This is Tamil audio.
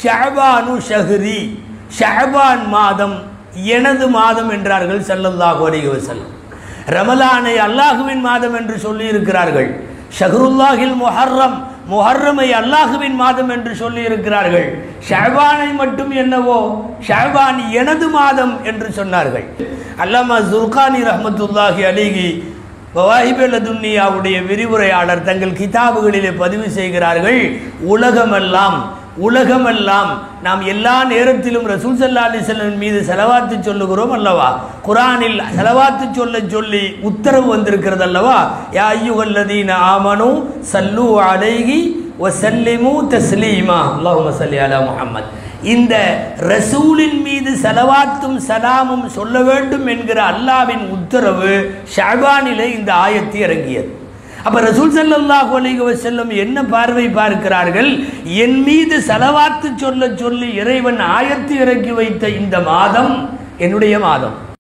ஷஅபானு ஷஹ்ரி ஷஅபான் மாதம் எனது மாதம் என்றார்கள் ஸல்லல்லாஹு அலைஹி வஸல்லம் ரமலானை அல்லாஹுவின் மாதம் என்று சொல்லி இருக்கிறார்கள் ஷஹ்ருல்லாஹில் முஹர்ரம் முஹர்ரமை அல்லாஹுவின் மாதம் என்று சொல்லி இருக்கிறார்கள் ஷஹபானை மட்டும் என்னவோ ஷஹபான் எனது மாதம் என்று சொன்னார்கள் அல்லாமா ஜுர்கானி ரஹ்மத்துல்லாஹி அலிகி வவாஹிபெல்ல துன்னியாவுடைய விரிவுரையாளர் தங்கள் கிதாபுகளிலே பதிவு செய்கிறார்கள் உலகமெல்லாம் உலகமெல்லாம் நாம் எல்லா நேரத்திலும் ரசூல் சல்லா அலிசல்லம் மீது செலவாத்து சொல்லுகிறோம் அல்லவா குரானில் செலவாத்து சொல்ல சொல்லி உத்தரவு வந்திருக்கிறது அல்லவா யா ஐயுகல்லதீன ஆமனு சல்லு அலைகி வசல்லிமு தஸ்லீமா அல்லாஹும்ம சல்லி அலா முஹம்மத் இந்த ரசூலின் மீது செலவாத்தும் சலாமும் சொல்ல வேண்டும் என்கிற அல்லாவின் உத்தரவு ஷாபானிலே இந்த ஆயத்து இறங்கியது அப்ப ரசூல் ஸல்லல்லாஹு அலைஹி வஸல்லம் என்ன பார்வை பார்க்கிறார்கள் என் மீது செலவாத்து சொல்ல சொல்லி இறைவன் ஆயத்து இறக்கி வைத்த இந்த மாதம் என்னுடைய மாதம்